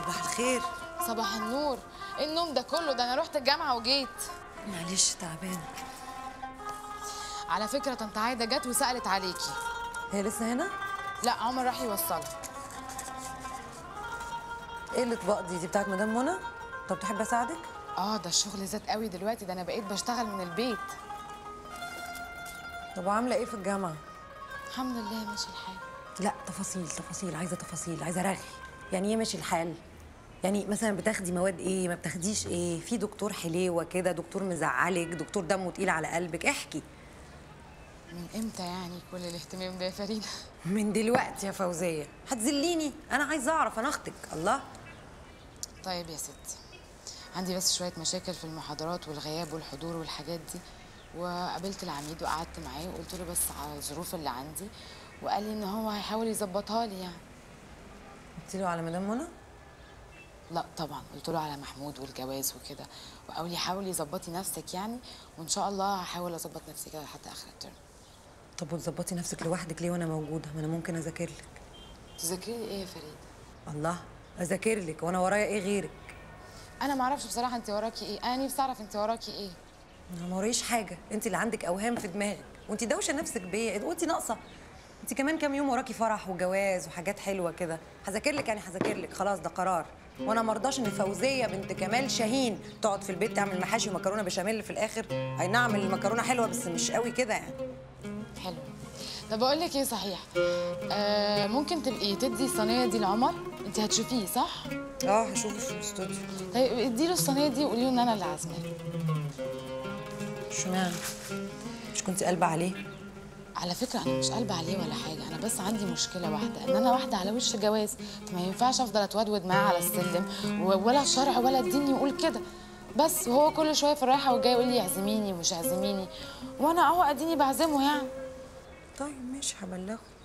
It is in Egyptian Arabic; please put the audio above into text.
صباح الخير صباح النور ايه النوم ده كله ده انا رحت الجامعه وجيت معلش تعبانه على فكره طنط عايده جت وسالت عليكي هي لسه هنا لا عمر راح يوصلها ايه الاطباق دي دي بتاعت مدام منى طب تحب اساعدك اه ده الشغل زاد قوي دلوقتي ده انا بقيت بشتغل من البيت طب وعامله ايه في الجامعه الحمد لله ماشي الحال لا تفاصيل تفاصيل عايزه تفاصيل عايزه رغي يعني ايه ماشي الحال يعني مثلا بتاخدي مواد ايه ما بتاخديش ايه في دكتور حليوه كده دكتور مزعلك دكتور دمه تقيل على قلبك احكي من امتى يعني كل الاهتمام ده يا فريده من دلوقتي يا فوزيه هتذليني انا عايزه اعرف انا اختك الله طيب يا ستي عندي بس شويه مشاكل في المحاضرات والغياب والحضور والحاجات دي وقابلت العميد وقعدت معاه وقلت له بس على الظروف اللي عندي وقال لي ان هو هيحاول يظبطها لي يعني قلت له على مدام منى لا طبعا قلت له على محمود والجواز وكده وقال لي حاولي ظبطي نفسك يعني وان شاء الله هحاول اظبط نفسي كده لحد اخر الترم طب وتظبطي نفسك لوحدك ليه وانا موجوده ما انا ممكن اذاكر لك تذاكري لي ايه يا فريده الله اذاكر لك وانا ورايا ايه غيرك انا ما اعرفش بصراحه انت وراكي ايه انا نفسي اعرف انت وراكي ايه انا ما ورايش حاجه انت اللي عندك اوهام في دماغك وانت دوشه نفسك بيا وانت ناقصه انت كمان كام يوم وراكي فرح وجواز وحاجات حلوه كده هذاكر لك يعني هذاكر لك خلاص ده قرار وانا ما ارضاش ان فوزيه بنت كمال شاهين تقعد في البيت تعمل محاشي ومكرونه بشاميل في الاخر اي نعم المكرونه حلوه بس مش قوي كده يعني حلو طب بقول لك ايه صحيح آه ممكن تبقي تدي الصينيه دي لعمر انت هتشوفيه صح اه هشوفه في الاستوديو طيب اديله الصينيه دي وقولي له ان انا اللي عازماه اشمعنى مش كنت قلبه عليه على فكره انا مش قلبة عليه ولا حاجه انا بس عندي مشكله واحده ان انا واحده على وش جواز فما ينفعش افضل اتودود معاه على السلم و- ولا الشرع ولا الدين يقول كده بس وهو كل شويه في الرايحه والجايه يقول لي اعزميني ومش اعزميني وانا اهو اديني بعزمه يعني طيب ماشي هبلغه